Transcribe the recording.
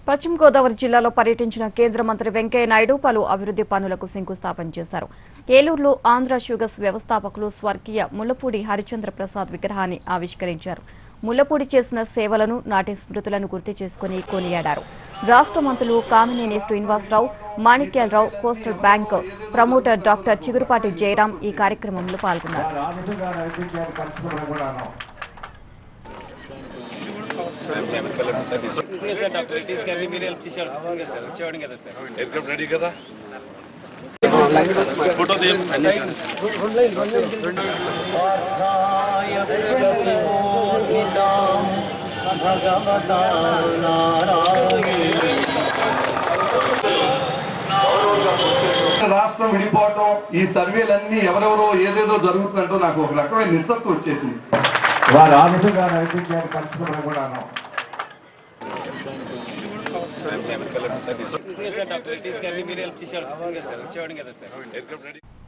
పశ్చిమ గోదావరి జిల్లాలో పర్యటించిన కేంద్ర మంత్రి వెంకయ్య నాయుడు పలు అభివృద్ధి పనులకు శంకుస్థాపన చేశారు ఏలూరులో ఆంధ్ర షుగర్స్ వ్యవస్థాపకులు స్వర్గీయ ముల్లపూడి హరిచంద్ర ప్రసాద్ విగ్రహాన్ని ఆవిష్కరించారు ముల్లపూడి చేసిన సేవలను నాటి స్మృతులను గుర్తు చేసుకుని కొనియాడారు రాష్ట్ర మంత్రులు Kamineni Srinivasarao Manikyalarao coastal bank promoter doctor Chigurupati Jayaram ఈ కార్యక్రమంలో పాల్గొన్నారు రాజుగా నడిపించారు పరిశ్రమలు కూడాను నిజంగా సార్ డాక్టర్ రెడ్డిస్ గారిని మీరు హెల్ప్ చేసేవాళ్ళు నిజంగా సార్ వచ్చేవాడు కదా సార్ ఎయిర్క్రాఫ్ట్ రెడీ కదా ఫోటో తీయం అన్ని సార్ రాష్ట్రం విడిపోవటం ఈ సర్వేలన్నీ ఎవరెవరో ఏదేదో జరుగుతుందంటో నాకు ఒక రకమైన నిస్సత్తు వచ్చేసింది వారు రాజుగా నడిపించారు పరిశ్రమలు కూడాను నిజంగా సార్ డాక్టర్ రెడ్డిస్ గారిని మీరు హెల్ప్ చేసేవాళ్ళు నిజంగా సార్ వచ్చేవాడు కదా సార్ ఎయిర్క్రాఫ్ట్ రెడీ